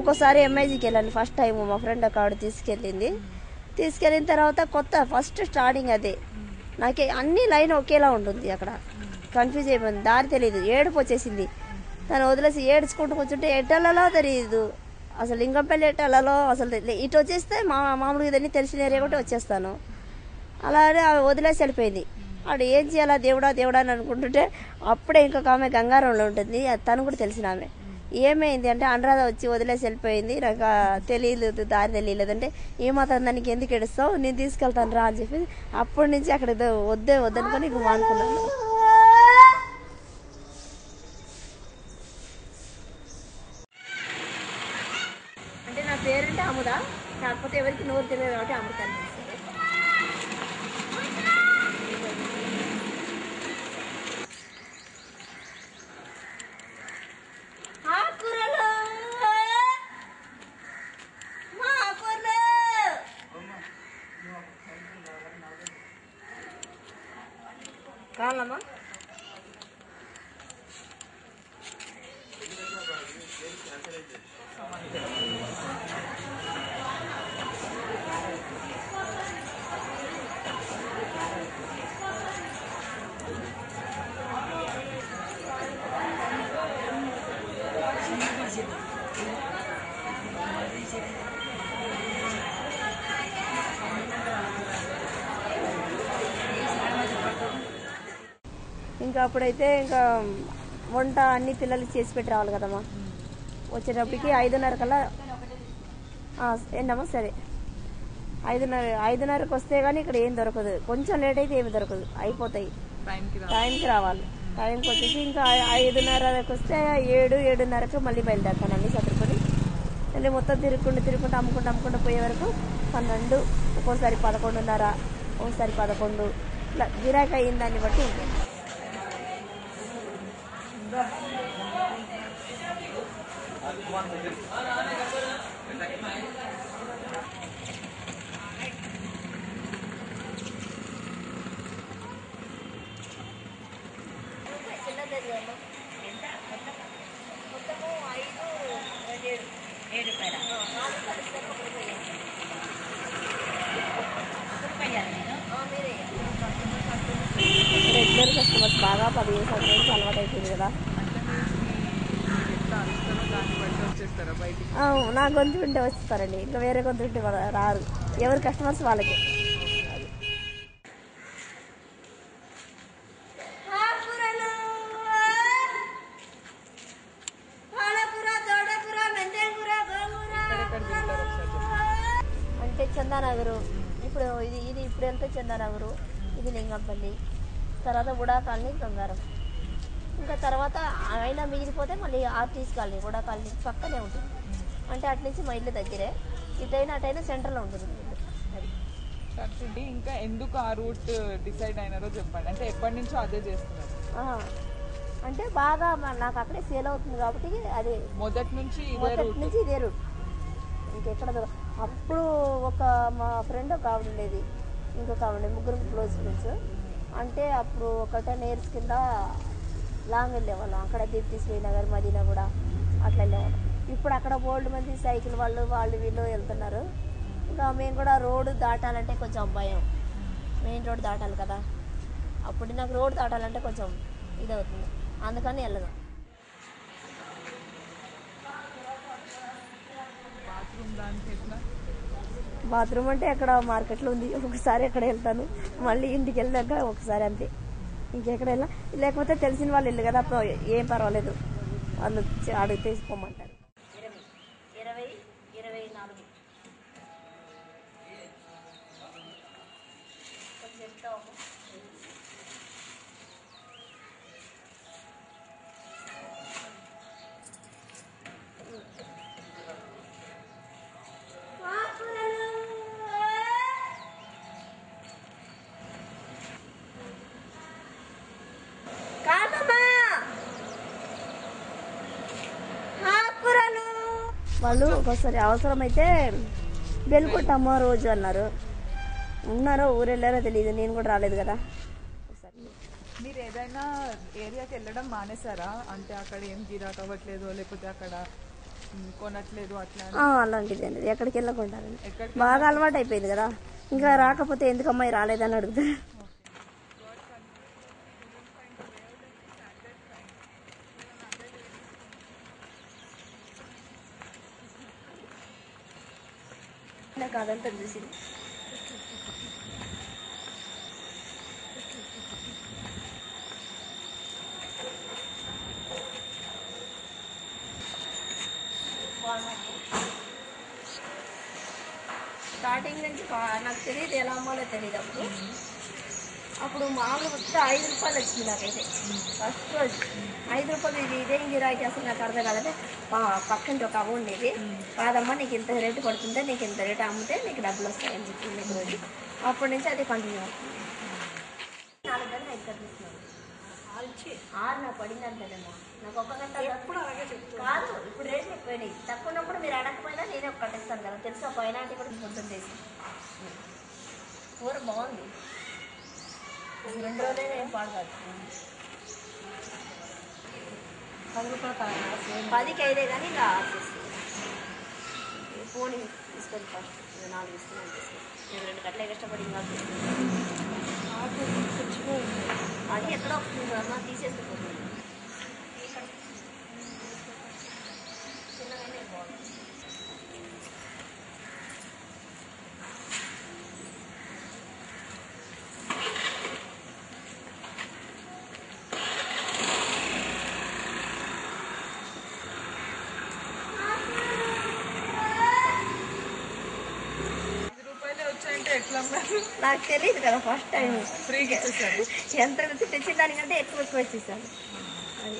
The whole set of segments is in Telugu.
ఇంకోసారి ఎంఐజీకి వెళ్ళాను ఫస్ట్ టైం మా ఫ్రెండ్ ఒక ఆవిడ తీసుకెళ్ళింది తీసుకెళ్ళిన తర్వాత కొత్త ఫస్ట్ స్టార్టింగ్ అదే నాకు అన్ని లైన్ ఒకేలా ఉంటుంది అక్కడ కన్ఫ్యూజ్ అయిపోయింది దారి తెలియదు ఏడుపు వచ్చేసింది తను వదిలేసి ఏడ్చుకుంటూ కూర్చుంటే ఎట్టలలో తెలియదు అసలు లింగంపల్లి ఎట్టలలో అసలు తెలి- ఇటు వచ్చేస్తే మా మామూలుగా ఇదన్నీ తెలిసిన ఏరియా ఒకటి వచ్చేస్తాను అలానే ఆమె వదిలేసి వెళ్ళిపోయింది ఆడు ఏం చేయాలా దేవుడా దేవుడా అని అనుకుంటుంటే అప్పుడే ఇంకొక ఆమె గంగారంలో ఉంటుంది అది తను కూడా తెలిసిన ఆమె ఏమైంది అంటే అనురాధ వచ్చి వదిలేసి వెళ్ళిపోయింది నాకు ఆ తెలియలేదు దారి తెలియలేదు అంటే ఏమాత్రం దానికి ఎందుకు ఏడుస్తావు నేను తీసుకెళ్తాను రా అని చెప్పి అప్పటి నుంచి అక్కడ ఏదో వద్దే వద్దనుకొని ఇంక మానుకున్నాను అంటే నా పేరంటే అముద కాకపోతే ఎవరికి నోరు తెలియదు కాబట్టి అమృత అని పిలుస్తారు. ఆకుకూరలు! మా ఆకుకూరలు! కావాలమ్మా ఇంకా అప్పుడైతే ఇంకా వంట అన్ని పిల్లలకి చేసి పెట్టి రావాలి కదమ్మా వచ్చేటప్పటికి ఐదున్నర కల్లా ఆ, ఏంటమ్మా సరే ఐదున్నర ఐదున్నరకు వస్తే కానీ ఇక్కడ ఏం దొరకదు కొంచెం లేట్ అయితే ఏమి దొరకదు అయిపోతాయి టైంకి రా టైంకి రావాలి టైంకి వచ్చేసి ఇంకా ఐ- ఐదున్నరకు వస్తే ఏడు ఏడున్నరకు మళ్ళీ బయలుదేరుతానండి చదువుకొని మళ్ళీ మొత్తం తిరుక్కుంటూ తిరుక్కుంటూ అమ్ముకుంటూ అమ్ముకుంటూ పోయే వరకు పన్నెండు ఒక్కోసారి పదకొండున్నర ఒకసారి పదకొండు ఇట్లా గిరాకీ అయిన దాన్ని బట్టి ఉంటుంది రెగ్యులర్ కస్టమర్స్ బాగా పదిహేను సంవత్సరాల నుంచి అలవాటు అయిపోయింది కదా మీరు ఎంత అరుస్తారో దాన్ని బట్టి వచ్చేస్తారా బయటికి ఆ, నా గొంతు వింటే వస్తారండి ఇంకా వేరే గొంతు వింటే కూడా రారు ఎవరి కస్టమర్స్ వాళ్ళకి ఎక్కడెక్కడ తింటారు ఒకసారి చెప్పండి. అంటే చందానగరు ఇప్పుడు ఇది ఇది ఇప్పుడు వెళ్తే చందానగరు ఇది లింగంపల్లి తర్వాత ఉడా కాలనీ గంగారం ఇంకా తర్వాత అయినా మిగిలిపోతే మళ్ళీ ఆర్టీసీ కాలనీ ఉడా కాలనీ పక్కనే ఉంటుంది అంటే అటు నుంచి మా ఇల్లు దగ్గరే ఇటైనా అటైనా సెంటర్లో ఉంటుంది మా ఇల్లు అది సరే ఇంకా ఎందుకు ఆ రూట్ డిసైడ్ అయినారో చెప్పండి అంటే ఎప్పటి నుంచో అదే చేస్తున్నారు ఆ, అంటే బాగా మ- నాకు అక్కడే సేల్ అవుతుంది కాబట్టి అది మొదటి నుంచి ఇదే మొదటి రూట్ నుంచి ఇదే రూట్ ఇంకెక్కడ దొర- అప్పుడు ఒక మా ఫ్రెండ్ ఒక ఆవిడ ఉండేది ఇంకొక ఆవిడ ముగ్గురు క్లోజ్ ఫ్రెండ్స్ అంటే అప్పుడు ఒక టెన్ ఇయర్స్ కింద లాంగ్ వెళ్ళేవాళ్ళం అక్కడ దీప్తి శ్రీనగర్ మదీనా కూడా అట్లా వెళ్ళేవాళ్ళం ఇప్పుడు అక్కడ బోల్డ్ మంది సైకిల్ వాళ్ళు వాళ్ళు వీళ్ళు వెళ్తున్నారు ఇంకా మేము కూడా రోడ్డు దాటాలంటే కొంచెం భయం మెయిన్ రోడ్ దాటాలి కదా అప్పుడు నాకు రోడ్ దాటాలంటే కొంచెం ఇది అవుతుంది అందుకని వెళ్ళదు బాత్రూమ్ దానికి ఎట్లా బాత్రూమ్ అంటే అక్కడ మార్కెట్లో ఉంది ఒకసారి అక్కడ వెళ్తాను మళ్ళీ ఇంటికి వెళ్ళాక ఒకసారి అంతే ఇంకెక్కడ వెళ్ళా లేకపోతే తెలిసిన వాళ్ళు ఇల్లు కదా అప్పుడు ఏం పర్వాలేదు వాళ్ళు వచ్చి అడిగి తీసుకోమంటారు ఇరవై ఇరవై నాలుగు వాళ్ళు ఒకసారి అవసరమైతే బెల్కొట్టమ్మ రోజు అన్నారు ఉన్నారో ఊరెళ్ళారో తెలియదు నేను కూడా రాలేదు కదా ఒకసారి మీరు ఏదైనా ఏరియాకి వెళ్ళడం మానేశారా అంటే అక్కడ ఏం గిరాక్ అవ్వట్లేదు లేకపోతే అక్కడ ఉమ్, కొనట్లేదు అట్లా అని. ఆ, అలాంటిది అండి ఎక్కడికి వెళ్ళకుండా ఎక్కడికి బాగా అలవాటు అయిపోయింది కదా ఇంకా రాకపోతే ఎందుకు అమ్మాయి రాలేదని అడుగుతారు నాకు అదంతా చూసింది స్టార్టింగ్ నుంచి బా- నాకు తెలియదు ఎలా అమ్మాలో తెలియదు అప్పుడు అప్పుడు మామూలు వస్తే ఐదు రూపాయలు వచ్చింది నాకైతే ఫస్ట్ రోజు ఐదు రూపాయలు ఇది ఇదేం గిరాకీ అసలు నాకు అర్థం కాలేదు పా- పక్కింటి ఒక అమ్మ ఉండేది కాదమ్మా నీకు ఇంత రేటు పడుతుంటే నీకు ఇంత రేటు అమ్మితే నీకు డబ్బులు వస్తాయని చెప్పింది ఒక రోజు అప్పటి నుంచి అది కంటిన్యూ అవుతుంది నాలుగు గంటలు ఐదు గంటలు ఇస్తున్నాను ఆరు నాకు పడింది అంతేనేమో నాకు ఒక గంట ఎప్పుడు అలాగే చెప్తాను కాదు ఇప్పుడు రేట్లు ఎక్కువైనాయి తక్కువ ఉన్నప్పుడు మీరు అడగకపోయినా నేనే ఒక కట్టిస్తాను కదా తెలుసా పైన అంటే కూడా పొద్దున్న చేసి కూర బాగుంది ఈ రెండు రోజులే ఏం పాడు కాదు పదికి ఐదే కానీ ఇంకా ఆపేస్తుంది ఫోన్ తీసుకొని ఫస్ట్ ఇది నాలుగు ఇస్తున్నాను తీసుకొని నేను రెండు గంటల కష్టపడి ఇంకా అది ఎక్కడో వస్తుంది అమ్మ తీసేసుకుపోతుంది చిన్నగానే బాగుంది ఐదు రూపాయలే వచ్చాయంటే ఎట్లా అమ్మారు నాకు తెలియదు కదా ఫస్ట్ టైం ఫ్రీగా ఇచ్చేసారు ఎంత తెచ్చిన దానికంటే ఎక్కువ ఎక్కువ వచ్చేసాను అది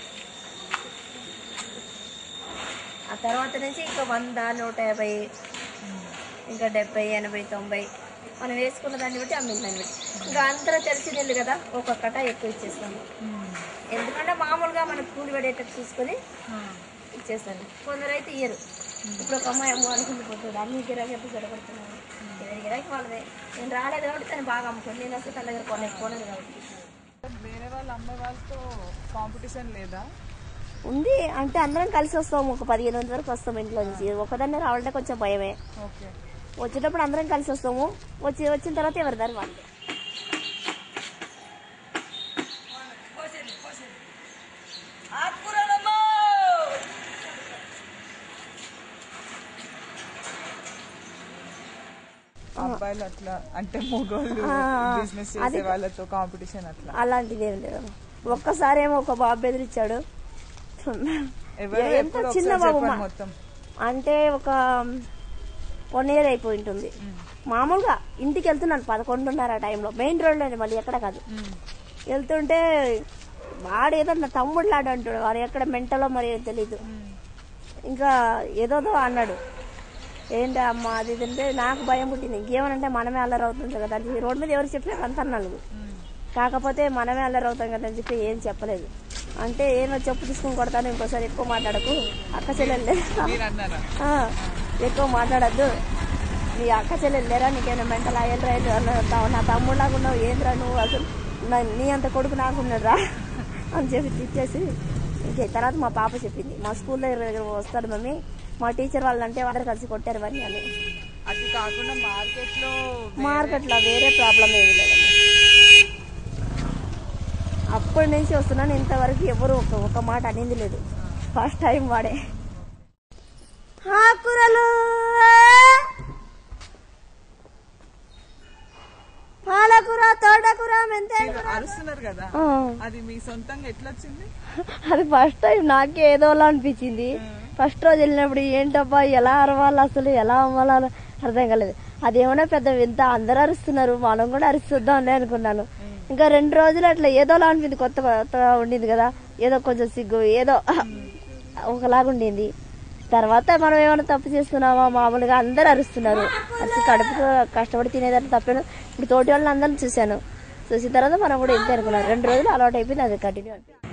ఆ తర్వాత నుంచి ఇంకా వంద నూట యాభై ఇంకా డెబ్బై ఎనభై తొంభై మనం వేసుకున్న దాన్ని బట్టి అమ్మిన దాన్ని బట్టి ఇంకా అందరూ తెలిసింది కదా ఒక్కొక్కట ఎక్కువ ఇచ్చేస్తాము ఎందుకంటే మామూలుగా మనకు కూలి పడేటట్టు చూసుకొని ఇచ్చేస్తాను కొందరు అయితే ఇయ్యరు ఇప్పుడు ఒక అమ్మాయి అమ్మ అనుకుంటూ పోతుంది అన్ని గిరాకీ ఎప్పుడు జరగబడుతున్నాను ఎవరి గిరాకీ వాళ్ళదే నేను రాలేదు కాబట్టి తను బాగా అమ్ముకోండి నేను వస్తే తన దగ్గర కొనలేదు కొనదు కాబట్టి వేరే వాళ్ళ అమ్మాయి వాళ్ళతో కాంపిటీషన్ లేదా ఉంది అంటే అందరం కలిసి వస్తాము ఒక పదిహేను మంది వరకు వస్తాం ఇంట్లో నుంచి ఒకదాన్నే రావాలంటే కొంచెం భయమే ఓకే వచ్చేటప్పుడు అందరం కలిసి వస్తాము వచ్చి వచ్చిన తర్వాత ఎవరి దారి వాళ్ళు అబ్బాయిలు అట్లా అంటే మొగోళ్ళు బిజినెస్ చేసే వాళ్ళతో కాంపిటీషన్ అట్లా అలాంటిది ఏం లేదు ఒక్కసారి ఏమో ఒక బాబు బెదిరించాడు ఎవరు ఎంత ఎప్పుడు చిన్న ఒకసారి బాబు చెప్పండి మా- మొత్తం అంటే ఒక వన్ ఇయర్ అయిపోయి ఉంటుంది మామూలుగా ఇంటికి వెళ్తున్నాను పదకొండున్నర ఆ టైంలో మెయిన్ రోడ్లోనే మళ్ళీ ఎక్కడ కాదు మ్మ్. వెళ్తుంటే వాడు ఏదో నా తమ్ముడు లాడు అంటాడు వాడు ఎక్కడ మెంటలో మరి ఏం తెలీదు ఇంకా ఏదోదో అన్నాడు ఏంటి అమ్మ అది ఇది అంటే నాకు భయం పుట్టింది ఇంకేమనంటే మనమే అల్లరి అవుతుంది కదా అని చెప్పి రోడ్డు మీద ఎవరు చెప్పినా అంత అన్నాడు కాకపోతే మనమే అల్లరి అవుతాం కదా అని చెప్పి ఏం చెప్పలేదు అంటే ఏమో చెప్పు తీసుకొని కొడతాను ఇంకోసారి ఎక్కువ మాట్లాడకు అక్క చెల్లెలు మీరు అన్నారా ఆ, ఎక్కువ మాట్లాడద్దు నీ అక్క చెల్లెలు లేరా నీకేమైనా మెంటల్ అయ్యేరా నా తమ్ముడులాగా ఉన్నావు ఏంద్రా నువ్వు అసలు నా- నీ అంత కొడుకు నాకున్నాడు రా అని చెప్పి తిట్టేసి ఇంకే తర్వాత మా పాప చెప్పింది మా స్కూల్ దగ్గర దగ్గర వస్తాడు మమ్మీ మా టీచర్ వాళ్ళంటే అందరు కలిసి కొట్టారు అని అని అది కాకుండా మార్కెట్ లో మార్కెట్లో వేరే ప్రాబ్లం ఏమి లేదండి అప్పటి నుంచి వస్తున్నాను ఇంతవరకు ఎవరు ఒక ఒక మాట అనింది లేదు ఫస్ట్ టైం వాడే ఆకురలు పాలకూర తోటకూర మెంతే అరుస్తున్నారు కదా ఆ, అది మీ సొంతంగా ఎట్లా వచ్చింది అది ఫస్ట్ టైం నాకే ఏదోలా అనిపించింది ఫస్ట్ రోజు వెళ్ళినప్పుడు ఏంటబ్బా ఎలా అరవాలి అసలు ఎలా అవ్వాలో అర్థం కాలేదు అదేమన్నా పెద్ద వింత అందరూ అరుస్తున్నారు మనం కూడా అరుస్తుందాంలే అనుకున్నాను ఇంకా రెండు రోజులు అట్లా ఏదోలా అనిపింది కొత్త కొత్తగా ఉండింది కదా ఏదో కొంచెం సిగ్గు ఏదో ఒకలాగా ఉండింది తర్వాత మనం ఏమైనా తప్పు చేస్తున్నామా మామూలుగా అందరు అరుస్తున్నారు అసలు కడుపుకు కష్టపడి తినేదాన్ని తప్పాను ఇప్పుడు తోటి వాళ్ళని అందరిని చూశాను చూసిన తర్వాత మనం కూడా ఇంతే అనుకున్నాను రెండు రోజులు అలవాటు అయిపోయింది అది కంటిన్యూ అయిపోయింది